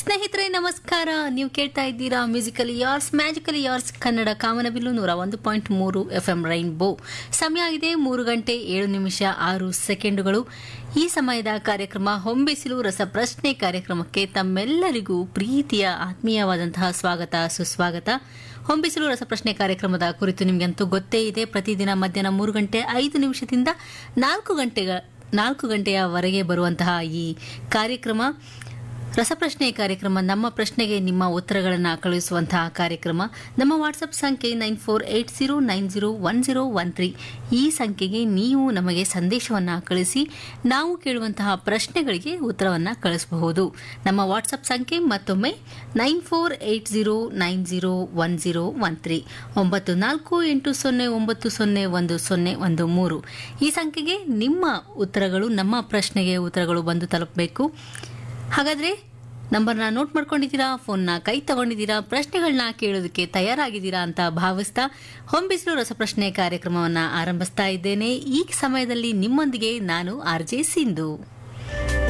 ಸ್ನೇಹಿತರೆ ನಮಸ್ಕಾರ ನೀವು ಕೇಳ್ತಾ ಇದ್ದೀರಾ musical years magical years Kannada ಕಾಮನಬಿಲ್ಲು ನೂರ ಒಂದು ಪಾಯಿಂಟ್ ಮೂರು ಎಫ್ ಎಂ ರೈನ್ಬೋ ಸಮಯ ಆಗಿದೆ ಮೂರು ಗಂಟೆ ಏಳು ನಿಮಿಷ ಆರು ಸೆಕೆಂಡುಗಳು ಈ ಸಮಯದ ಕಾರ್ಯಕ್ರಮ ಹೊಂಬಿಸಿಲು ರಸಪ್ರಶ್ನೆ ಕಾರ್ಯಕ್ರಮಕ್ಕೆ ತಮ್ಮೆಲ್ಲರಿಗೂ ಪ್ರೀತಿಯ ಆತ್ಮೀಯವಾದಂತಹ ಸ್ವಾಗತ ಸುಸ್ವಾಗತ ಹೊಂಬಿಸಿಲು ರಸಪ್ರಶ್ನೆ ಕಾರ್ಯಕ್ರಮದ ಕುರಿತು ನಿಮಗಂತೂ ಗೊತ್ತೇ ಇದೆ ಪ್ರತಿದಿನ ಮಧ್ಯಾಹ್ನ ಮೂರು ಗಂಟೆ ಐದು ನಿಮಿಷದಿಂದ ನಾಲ್ಕು ಗಂಟೆಗಳ ನಾಲ್ಕು ಗಂಟೆಯವರೆಗೆ ಬರುವಂತಹ ಈ ಕಾರ್ಯಕ್ರಮ ರಸಪ್ರಶ್ನೆ ಕಾರ್ಯಕ್ರಮ ನಮ್ಮ ಪ್ರಶ್ನೆಗೆ ನಿಮ್ಮ ಉತ್ತರಗಳನ್ನು ಕಳುಹಿಸುವಂತಹ ಕಾರ್ಯಕ್ರಮ ನಮ್ಮ ವಾಟ್ಸಪ್ ಸಂಖ್ಯೆ nine four eight zero nine zero one zero one three ಈ ಸಂಖ್ಯೆಗೆ ನೀವು ನಮಗೆ ಸಂದೇಶವನ್ನು ಕಳಿಸಿ ನಾವು ಕೇಳುವಂತಹ ಪ್ರಶ್ನೆಗಳಿಗೆ ಉತ್ತರವನ್ನು ಕಳಿಸಬಹುದು ನಮ್ಮ ವಾಟ್ಸಪ್ ಸಂಖ್ಯೆ ಮತ್ತೊಮ್ಮೆ nine four eight zero nine zero one zero one three ಒಂಬತ್ತು ನಾಲ್ಕು ಎಂಟು ಸೊನ್ನೆ ಒಂಬತ್ತು ಸೊನ್ನೆ ಒಂದು ಸೊನ್ನೆ ಒಂದು ಮೂರು ಈ ಸಂಖ್ಯೆಗೆ ನಿಮ್ಮ ಉತ್ತರಗಳು ನಮ್ಮ ಪ್ರಶ್ನೆಗೆ ಉತ್ತರಗಳು ಬಂದು ತಲುಪಬೇಕು ಹಾಗಾದ್ರೆ ನಂಬರ್ನ ನೋಟ್ ಮಾಡ್ಕೊಂಡಿದ್ದೀರಾ ಫೋನ್ನ ಕೈ ತಗೊಂಡಿದ್ದೀರಾ ಪ್ರಶ್ನೆಗಳನ್ನ ಕೇಳೋದಕ್ಕೆ ತಯಾರಾಗಿದ್ದೀರಾ ಅಂತ ಭಾವಿಸ್ತಾ ಹೊಂಬಿಸಿಲು ರಸಪ್ರಶ್ನೆ ಕಾರ್ಯಕ್ರಮವನ್ನು ಆರಂಭಿಸ್ತಾ ಇದ್ದೇನೆ ಈ ಸಮಯದಲ್ಲಿ ನಿಮ್ಮೊಂದಿಗೆ ನಾನು ಆರ್ ಜೆ ಸಿಂಧು